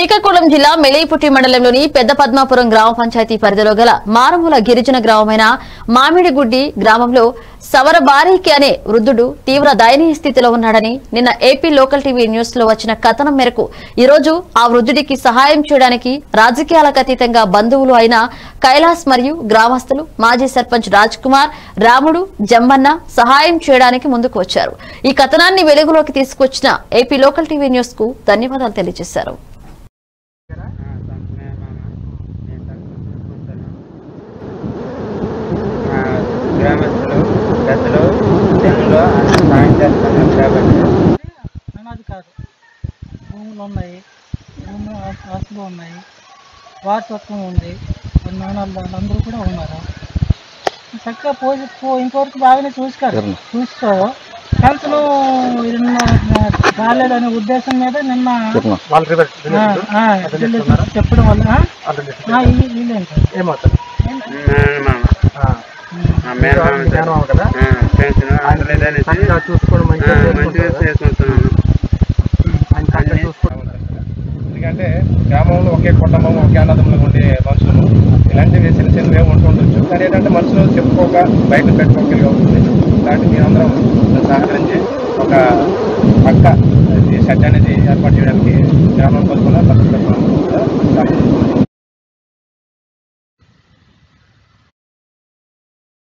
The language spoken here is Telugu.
శ్రీకాకుళం జిల్లా మెళిపుట్టి మండలంలోని పెద్ద పద్మాపురం గ్రామ పంచాయతీ పరిధిలో గల మారుమూల గిరిజన గ్రామమైన మామిడిగుడ్డి గ్రామంలో సవరబారీకి అనే వృద్ధుడు తీవ్ర దయనీయ స్థితిలో ఉన్నాడని నిన్న ఏపీ లోకల్ టీవీ న్యూస్ లో వచ్చిన కథనం మేరకు ఈ రోజు ఆ వృద్ధుడికి సహాయం చేయడానికి రాజకీయాలకు అతీతంగా బంధువులు అయిన కైలాస్ మరియు గ్రామస్తులు మాజీ సర్పంచ్ రాజ్ కుమార్ రాముడు జంబన్న సహాయం చేయడానికి ముందుకు వచ్చారు ఈ కథనాన్ని వెలుగులోకి తీసుకొచ్చిన ఏపీ లోకల్ టీవీ న్యూస్ కు ధన్యవాదాలు తెలియజేశారు గ్రామస్తులు పెద్దలు జనులు సాయం చేస్తున్నారు కాబట్టి అన్నది కాదు భూములు ఉన్నాయి భూమి ఆస్- ఆస్తులు ఉన్నాయి వారసత్వం ఉంది మరి నాన్నలు వాళ్ళందరూ కూడా ఉన్నారు చక్కగా పోయి పో ఇంతవరకు బాగానే చూసుకోరు చూసుకోరు కంతులు నిన్న రాలేదనే ఉద్దేశం మీద నిన్న ఆ, ఆ, వీళ్ళు చెప్పడం వల్ల ఆ, ఈ- వీళ్ళేంటి మేనమామ. ఆ మేనమామ సార్. ఆ, పెన్షన్ అందలేదనేసి చూసుకోవడం ఆ, మంచిగా చేసుకుంటున్నాను ఎందుకంటే గ్రామంలో ఒకే కుటుంబం ఒకే అన్నదమ్ములు ఉండే మనుషులు ఇలాంటివి చిన్న చిన్నవి ఏమి ఉంటుండొచ్చు కానీ ఏంటంటే మనుషులు చెప్పుకోక బయట పెట్టుకోగలిగి ఉంటుంది కాబట్టి మీరందరం సహకరించి ఒక పక్క ఈ షెడ్ అనేది ఏర్పాటు చేయడానికి గ్రామం తరఫున తరఫున సహకరిస్తుంది